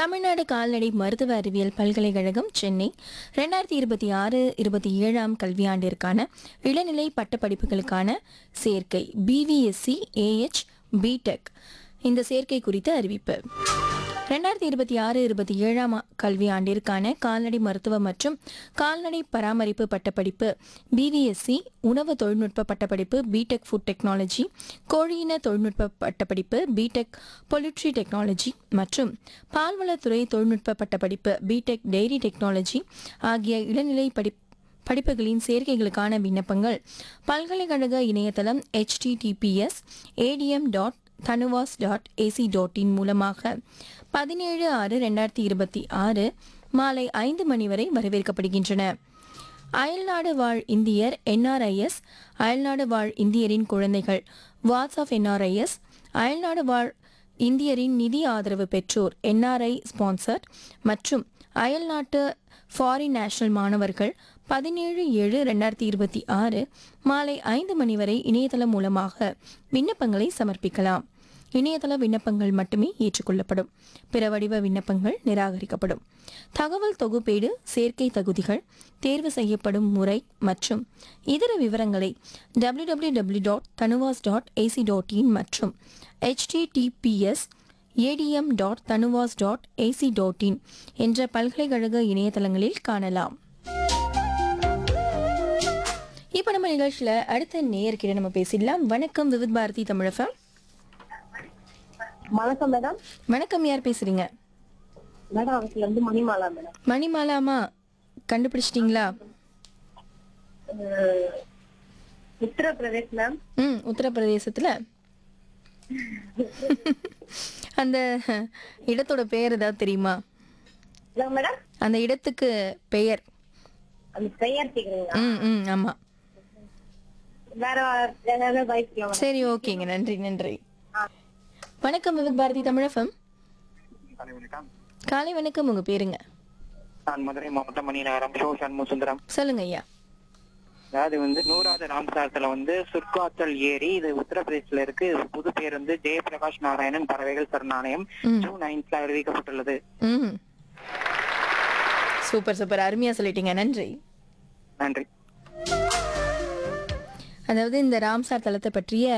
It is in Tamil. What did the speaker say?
தமிழ்நாடு கால்நடை மருத்துவ அறிவியல் பல்கலைக்கழகம் சென்னை ரெண்டாயிரத்தி இருபத்தி ஆறு இருபத்தி ஏழாம் கல்வியாண்டிற்கான இளநிலை பட்டப்படிப்புகளுக்கான சேர்க்கை பிவிஎஸ்சி ஏஹெச் பிடெக் இந்த சேர்க்கை குறித்த அறிவிப்பு ரெண்டாயிரத்தி இருபத்தி ஆறு இருபத்தி ஏழாம் ஆ- கல்வியாண்டிற்கான கால்நடை மருத்துவ மற்றும் கால்நடை பராமரிப்பு பட்டப்படிப்பு பிவிஎஸ்சி உணவு தொழில்நுட்ப பட்டப்படிப்பு பிடெக் ஃபுட் டெக்னாலஜி கோழியின தொழில்நுட்ப பட்டப்படிப்பு பிடெக் பொலிட்ரி டெக்னாலஜி மற்றும் பால்வளத்துறை தொழில்நுட்ப பட்டப்படிப்பு பிடெக் டெய்ரி டெக்னாலஜி ஆகிய இளநிலை படி படிப்புகளின் சேர்க்கைகளுக்கான விண்ணப்பங்கள் பல்கலைக்கழக இணையதளம் https ADM dot TANUVAS dot AC dot in மூலமாக பதினேழு ஆறு ரெண்டாயிரத்தி இருபத்தி ஆறு மாலை ஐந்து மணி வரை வரவேற்கப்படுகின்றன அயல்நாடு வாழ் இந்தியர் என்ஆர்ஐஎஸ் அயல்நாடு வாழ் இந்தியரின் குழந்தைகள் வாட்ஸ் ஆஃப் என்ஆர்ஐஎஸ் அயல்நாடு வாழ் இந்தியரின் நிதி ஆதரவு பெற்றோர் என்ஆர்ஐ ஸ்பான்சர் மற்றும் அயல்நாட்டு ஃபாரின் நேஷனல் மாணவர்கள் பதினேழு ஏழு ரெண்டாயிரத்தி இருபத்தி ஆறு மாலை ஐந்து மணி வரை இணையதளம் மூலமாக விண்ணப்பங்களை சமர்ப்பிக்கலாம் இணையதள விண்ணப்பங்கள் மட்டுமே ஏற்றுக்கொள்ளப்படும் பிற வடிவ விண்ணப்பங்கள் நிராகரிக்கப்படும் தகவல் தொகுப்பீடு சேர்க்கை தகுதிகள் தேர்வு செய்யப்படும் முறை மற்றும் இதர விவரங்களை www.tanuvas.ac.in dot TANUVAS dot AC dot in மற்றும் https ADM dot TANUVAS dot AC dot in என்ற பல்கலைக்கழக இணையதளங்களில் காணலாம் இப்போ நம்ம நிகழ்ச்சியில் அடுத்த நேயர்கிட்ட நம்ம பேசிடலாம் வணக்கம் விவித் பாரதி தமிழகம் வணக்கம் மேடம் வணக்கம் யார் பேசுறீங்க மேடம் அதுல இருந்து மணிமாலா மேடம் மணிமாலாமா கண்டுபிடிச்சிட்டிங்களா அஹ், உத்தரப்பிரதேஷ் மேம் ம் உத்தரப்பிரதேசத்துல அந்த இடத்தோட பெயர் ஏதாவது தெரியுமா இல்ல மேடம் அந்த இடத்துக்கு பெயர் அந்த பெயர் கேக்குறீங்களா ம் ம் ஆமா வேற ஏதாவது வாய்ப்பு சரி ஓகேங்க நன்றி நன்றி வணக்கம் விவித் பாரதி தமிழகம் காலை வணக்கம் காலை வணக்கம் உங்க பேருங்க நான் மதுரை மாவட்டம் மணிநகரம் ஷோ சண்முக சுந்தரம் சொல்லுங்க ஐயா அதாவது வந்து நூறாவது ராம்சாரத்துல வந்து சுர்காத்தல் ஏரி இது உத்தரப்பிரதேசத்துல இருக்கு இது புது பேர் வந்து ஜெயபிரகாஷ் நாராயணன் பறவைகள் சரணாலயம் ம். ஜூன் நைன்த்ல அறிவிக்கப்பட்டுள்ளது ம் சூப்பர் சூப்பர் அருமையா சொல்லிட்டீங்க நன்றி நன்றி அதாவது இந்த ராம்சார் தலத்தை பற்றிய